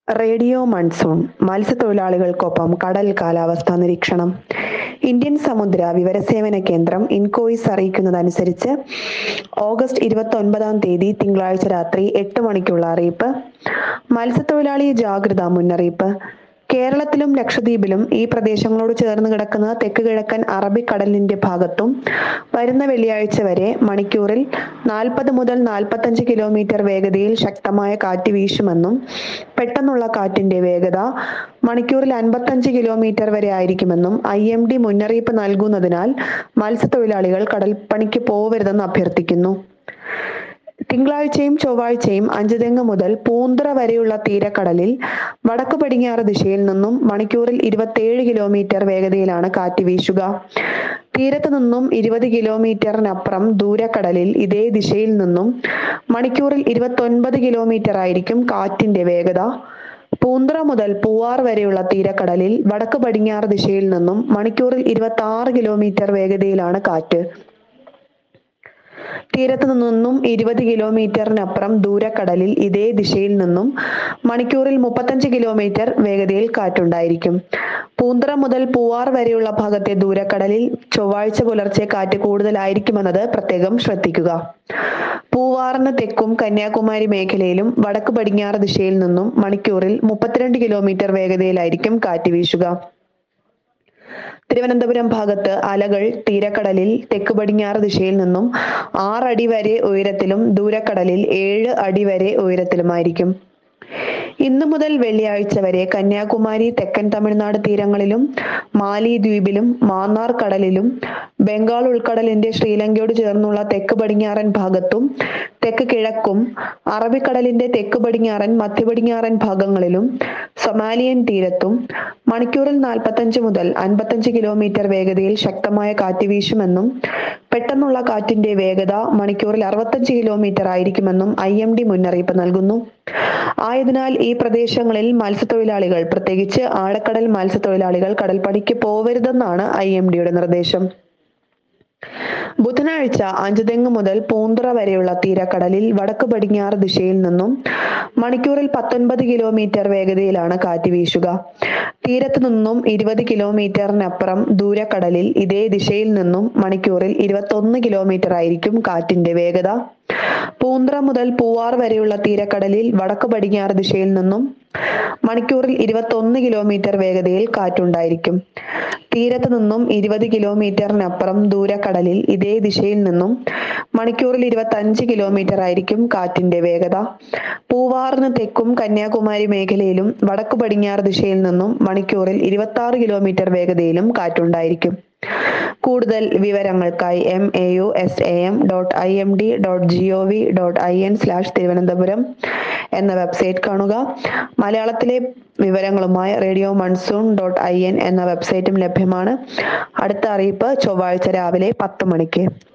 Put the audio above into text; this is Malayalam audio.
റേഡിയോ മൺസൂൺ മത്സ്യത്തൊഴിലാളികൾക്കൊപ്പം കടൽ കാലാവസ്ഥാ നിരീക്ഷണം ഇന്ത്യൻ സമുദ്ര വിവരസേവന കേന്ദ്രം ഇൻകോയിസ് അറിയിക്കുന്നതനുസരിച്ച് ഓഗസ്റ്റ് ഇരുപത്തി ഒൻപതാം തീയതി തിങ്കളാഴ്ച രാത്രി എട്ട് മണിക്കുള്ള അറിയിപ്പ് മത്സ്യത്തൊഴിലാളി ജാഗ്രതാ മുന്നറിയിപ്പ് കേരളത്തിലും ലക്ഷദ്വീപിലും ഈ പ്രദേശങ്ങളോട് ചേർന്ന് കിടക്കുന്ന തെക്ക് കിഴക്കൻ അറബിക്കടലിന്റെ ഭാഗത്തും വരുന്ന വെള്ളിയാഴ്ച വരെ മണിക്കൂറിൽ നാൽപ്പത് മുതൽ നാൽപ്പത്തഞ്ച് കിലോമീറ്റർ വേഗതയിൽ ശക്തമായ കാറ്റ് വീശുമെന്നും പെട്ടെന്നുള്ള കാറ്റിന്റെ വേഗത മണിക്കൂറിൽ അൻപത്തഞ്ച് കിലോമീറ്റർ വരെ ആയിരിക്കുമെന്നും ഐ എം ഡി മുന്നറിയിപ്പ് നൽകുന്നതിനാൽ മത്സ്യത്തൊഴിലാളികൾ കടൽപ്പണിക്ക് പോവരുതെന്ന് അഭ്യർത്ഥിക്കുന്നു തിങ്കളാഴ്ചയും ചൊവ്വാഴ്ചയും അഞ്ചുതെങ്ങ് മുതൽ പൂന്തറ വരെയുള്ള തീരക്കടലിൽ വടക്ക് പടിഞ്ഞാറ് ദിശയിൽ നിന്നും മണിക്കൂറിൽ ഇരുപത്തിയേഴ് കിലോമീറ്റർ വേഗതയിലാണ് കാറ്റ് വീശുക തീരത്ത് നിന്നും ഇരുപത് കിലോമീറ്ററിനപ്പുറം ദൂരക്കടലിൽ ഇതേ ദിശയിൽ നിന്നും മണിക്കൂറിൽ ഇരുപത്തൊൻപത് കിലോമീറ്റർ ആയിരിക്കും കാറ്റിന്റെ വേഗത പൂന്തറ മുതൽ പൂവാർ വരെയുള്ള തീരക്കടലിൽ വടക്ക് പടിഞ്ഞാറ് ദിശയിൽ നിന്നും മണിക്കൂറിൽ ഇരുപത്തി ആറ് കിലോമീറ്റർ വേഗതയിലാണ് കാറ്റ് തീരത്ത് നിന്നും ഇരുപത് കിലോമീറ്ററിനപ്പുറം ദൂരക്കടലിൽ ഇതേ ദിശയിൽ നിന്നും മണിക്കൂറിൽ മുപ്പത്തഞ്ച് കിലോമീറ്റർ വേഗതയിൽ കാറ്റുണ്ടായിരിക്കും പൂന്തറ മുതൽ പൂവാർ വരെയുള്ള ഭാഗത്തെ ദൂരക്കടലിൽ ചൊവ്വാഴ്ച പുലർച്ചെ കാറ്റ് കൂടുതലായിരിക്കുമെന്നത് പ്രത്യേകം ശ്രദ്ധിക്കുക പൂവാറിന് തെക്കും കന്യാകുമാരി മേഖലയിലും വടക്ക് പടിഞ്ഞാറ് ദിശയിൽ നിന്നും മണിക്കൂറിൽ മുപ്പത്തിരണ്ട് കിലോമീറ്റർ വേഗതയിലായിരിക്കും കാറ്റ് വീശുക തിരുവനന്തപുരം ഭാഗത്ത് അലകൾ തീരക്കടലിൽ തെക്ക് പടിഞ്ഞാറ് ദിശയിൽ നിന്നും ആറടി വരെ ഉയരത്തിലും ദൂരക്കടലിൽ ഏഴ് അടി വരെ ഉയരത്തിലുമായിരിക്കും ഇന്നു മുതൽ വെള്ളിയാഴ്ച വരെ കന്യാകുമാരി തെക്കൻ തമിഴ്നാട് തീരങ്ങളിലും മാലി ദ്വീപിലും മാന്നാർ കടലിലും ബംഗാൾ ഉൾക്കടലിന്റെ ശ്രീലങ്കയോട് ചേർന്നുള്ള തെക്ക് പടിഞ്ഞാറൻ ഭാഗത്തും തെക്ക് കിഴക്കും അറബിക്കടലിന്റെ തെക്ക് പടിഞ്ഞാറൻ മധ്യ പടിഞ്ഞാറൻ ഭാഗങ്ങളിലും സൊമാലിയൻ തീരത്തും മണിക്കൂറിൽ നാൽപ്പത്തഞ്ച് മുതൽ അൻപത്തഞ്ച് കിലോമീറ്റർ വേഗതയിൽ ശക്തമായ കാറ്റ് വീശുമെന്നും പെട്ടെന്നുള്ള കാറ്റിന്റെ വേഗത മണിക്കൂറിൽ അറുപത്തഞ്ച് കിലോമീറ്റർ ആയിരിക്കുമെന്നും ഐ എം ഡി മുന്നറിയിപ്പ് നൽകുന്നു ആയതിനാൽ ഈ പ്രദേശങ്ങളിൽ മത്സ്യത്തൊഴിലാളികൾ പ്രത്യേകിച്ച് ആഴക്കടൽ മത്സ്യത്തൊഴിലാളികൾ കടൽപ്പണിക്ക് പോവരുതെന്നാണ് ഐ എം ഡിയുടെ നിർദ്ദേശം ബുധനാഴ്ച അഞ്ചുതെങ്ങ് മുതൽ പൂന്തുറ വരെയുള്ള തീരക്കടലിൽ വടക്ക് പടിഞ്ഞാറ് ദിശയിൽ നിന്നും മണിക്കൂറിൽ പത്തൊൻപത് കിലോമീറ്റർ വേഗതയിലാണ് കാറ്റ് വീശുക തീരത്ത് നിന്നും ഇരുപത് കിലോമീറ്ററിനപ്പുറം ദൂരക്കടലിൽ ഇതേ ദിശയിൽ നിന്നും മണിക്കൂറിൽ ഇരുപത്തൊന്ന് കിലോമീറ്റർ ആയിരിക്കും കാറ്റിന്റെ വേഗത പൂന്തറ മുതൽ പൂവാർ വരെയുള്ള തീരക്കടലിൽ വടക്ക് പടിഞ്ഞാറ് ദിശയിൽ നിന്നും മണിക്കൂറിൽ ഇരുപത്തൊന്ന് കിലോമീറ്റർ വേഗതയിൽ കാറ്റുണ്ടായിരിക്കും തീരത്ത് നിന്നും ഇരുപത് കിലോമീറ്ററിനപ്പുറം ദൂരക്കടലിൽ ഇതേ ദിശയിൽ നിന്നും മണിക്കൂറിൽ ഇരുപത്തഞ്ച് കിലോമീറ്റർ ആയിരിക്കും കാറ്റിന്റെ വേഗത പൂവാറിന് തെക്കും കന്യാകുമാരി മേഖലയിലും വടക്ക് പടിഞ്ഞാറ് ദിശയിൽ നിന്നും മണിക്കൂറിൽ ഇരുപത്തി ആറ് കിലോമീറ്റർ വേഗതയിലും കാറ്റുണ്ടായിരിക്കും കൂടുതൽ വിവരങ്ങൾക്കായി M A U S A M dot I M D dot G O V dot I N slash Thiruvananthapuram എന്ന വെബ്സൈറ്റ് കാണുക മലയാളത്തിലെ വിവരങ്ങളുമായി radio monsoon dot I N എന്ന വെബ്സൈറ്റും ലഭ്യമാണ് അടുത്ത അറിയിപ്പ് ചൊവ്വാഴ്ച രാവിലെ പത്ത് മണിക്ക്